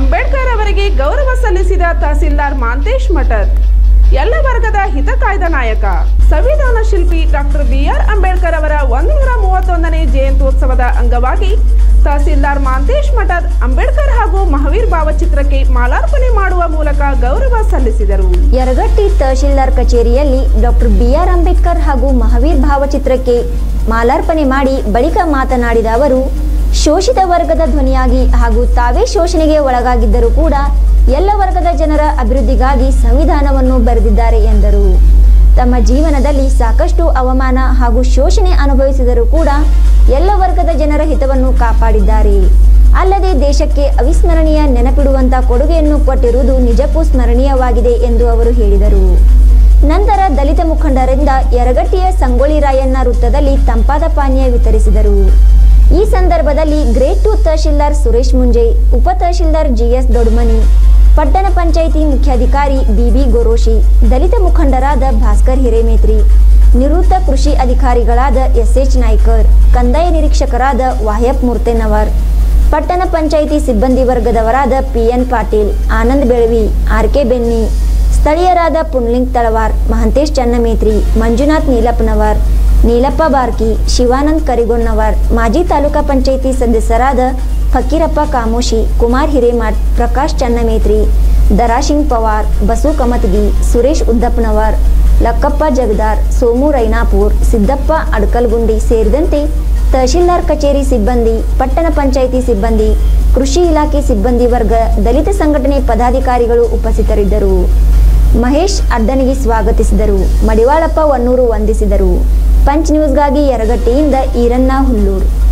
ಅಂಬೇಡ್ಕರ್ ಅವರಿಗೆ ಗೌರವ ಸಲ್ಲಿಸಿದ ತಹಸೀಲ್ದಾರ್ ಮಾಂತೇಶ್ ಮಠದ್ ಎಲ್ಲ ವರ್ಗದ ಹಿತ ಕಾಯ್ದ ನಾಯಕ ಸಂವಿಧಾನ ಶಿಲ್ಪಿ ಡಾಕ್ಟರ್ ಬಿಆರ್ ಅಂಬೇಡ್ಕರ್ ಅವರ ಒಂದೂರ ಮೂವತ್ತೊಂದನೇ ಜಯಂತ್ಯೋತ್ಸವದ ಅಂಗವಾಗಿ ತಹಸೀಲ್ದಾರ್ ಮಾಂತೇಶ್ ಮಠದ್ ಅಂಬೇಡ್ಕರ್ ಹಾಗೂ ಮಹಾವೀರ್ ಭಾವಚಿತ್ರಕ್ಕೆ ಮಾಲಾರ್ಪಣೆ ಮಾಡುವ ಮೂಲಕ ಗೌರವ ಸಲ್ಲಿಸಿದರು ಯರಗಟ್ಟಿ ತಹಶೀಲ್ದಾರ್ ಕಚೇರಿಯಲ್ಲಿ ಡಾಕ್ಟರ್ ಬಿಆರ್ ಅಂಬೇಡ್ಕರ್ ಹಾಗೂ ಮಹಾವೀರ್ ಭಾವಚಿತ್ರಕ್ಕೆ ಮಾಲಾರ್ಪಣೆ ಮಾಡಿ ಬಳಿಕ ಮಾತನಾಡಿದ ಅವರು ಶೋಷಿತ ವರ್ಗದ ಧ್ವನಿಯಾಗಿ ಹಾಗೂ ತಾವೇ ಶೋಷಣೆಗೆ ಒಳಗಾಗಿದ್ದರೂ ಕೂಡ ಎಲ್ಲ ವರ್ಗದ ಜನರ ಅಭಿವೃದ್ಧಿಗಾಗಿ ಸಂವಿಧಾನವನ್ನು ಬರೆದಿದ್ದಾರೆ ಎಂದರು ತಮ್ಮ ಜೀವನದಲ್ಲಿ ಸಾಕಷ್ಟು ಅವಮಾನ ಹಾಗೂ ಶೋಷಣೆ ಅನುಭವಿಸಿದರೂ ಕೂಡ ಎಲ್ಲ ವರ್ಗದ ಜನರ ಹಿತವನ್ನು ಕಾಪಾಡಿದ್ದಾರೆ ಅಲ್ಲದೆ ದೇಶಕ್ಕೆ ಅವಿಸ್ಮರಣೀಯ ನೆನಪಿಡುವಂತ ಕೊಡುಗೆಯನ್ನು ಕೊಟ್ಟಿರುವುದು ನಿಜಕ್ಕೂ ಸ್ಮರಣೀಯವಾಗಿದೆ ಎಂದು ಅವರು ಹೇಳಿದರು ನಂತರ ದಲಿತ ಮುಖಂಡರಿಂದ ಯರಗಟ್ಟಿಯ ಸಂಗೊಳ್ಳಿ ರಾಯಣ್ಣ ವೃತ್ತದಲ್ಲಿ ತಂಪಾದ ಪಾನೀಯ ವಿತರಿಸಿದರು ಈ ಸಂದರ್ಭದಲ್ಲಿ ಗ್ರೇಟ್ ಟು ತಹಶೀಲ್ದಾರ್ ಸುರೇಶ್ ಮುಂಜೆ ಉಪ ತಹಶೀಲ್ದಾರ್ ಜಿಎಸ್ ದೊಡ್ಮನಿ ಪಟ್ಟಣ ಪಂಚಾಯಿತಿ ಮುಖ್ಯಾಧಿಕಾರಿ ಬಿಬಿ ಗೊರೋಶಿ ದಲಿತ ಮುಖಂಡರಾದ ಭಾಸ್ಕರ್ ಹಿರೇಮೇತ್ರಿ ನಿವೃತ್ತ ಕೃಷಿ ಅಧಿಕಾರಿಗಳಾದ ಎಸ್ಎಚ್ ನಾಯ್ಕರ್ ಕಂದಾಯ ನಿರೀಕ್ಷಕರಾದ ವಾಹ್ಯಪ್ ಮೂರ್ತೆನವರ್ ಪಟ್ಟಣ ಪಂಚಾಯಿತಿ ಸಿಬ್ಬಂದಿ ವರ್ಗದವರಾದ P N Patil Anand Belavi R K Benni ಸ್ಥಳೀಯರಾದ ಪುಣ್ಲಿಂಗ್ ತಳವಾರ್ ಮಹಂತೇಶ್ ಚನ್ನಮೇತ್ರಿ ಮಂಜುನಾಥ್ ನೀಲಪ್ಪನವರ್ ನೀಲಪ್ಪ ಬಾರ್ಕಿ ಶಿವಾನಂದ್ ಕರಿಗೊನ್ನವರ್ ಮಾಜಿ ತಾಲೂಕಾ ಪಂಚಾಯಿತಿ ಸದಸ್ಯರಾದ ಫಕೀರಪ್ಪ ಕಾಮೋಶಿ ಕುಮಾರ್ ಹಿರೇಮಠ್ ಪ್ರಕಾಶ್ ಚನ್ನಮೇತ್ರಿ ದರಾಶಿಂಗ್ ಪವಾರ್ ಬಸು ಕಮತ್ಗಿ ಸುರೇಶ್ ಉದ್ದಪ್ಪನವರ್ ಲಕ್ಕಪ್ಪ ಜಗದಾರ್ ಸೋಮು ರೈನಾಪುರ್ ಸಿದ್ದಪ್ಪ ಅಡ್ಕಲ್ಗುಂಡಿ ಸೇರಿದಂತೆ ತಹಶೀಲ್ದಾರ್ ಕಚೇರಿ ಸಿಬ್ಬಂದಿ ಪಟ್ಟಣ ಪಂಚಾಯಿತಿ ಸಿಬ್ಬಂದಿ ಕೃಷಿ ಇಲಾಖೆ ಸಿಬ್ಬಂದಿ ವರ್ಗ ದಲಿತ ಸಂಘಟನೆ ಪದಾಧಿಕಾರಿಗಳು ಉಪಸ್ಥಿತರಿದ್ದರು ಮಹೇಶ್ ಅಡ್ಡನಿಗೆ ಸ್ವಾಗತಿಸಿದರು ಮಡಿವಾಳಪ್ಪ ವನ್ನೂರು ವಂದಿಸಿದರು ಪಂಚ್ ನ್ಯೂಸ್ಗಾಗಿ ಯರಗಟ್ಟಿಯಿಂದ ಈರಣ್ಣ ಹುಲ್ಲೂರು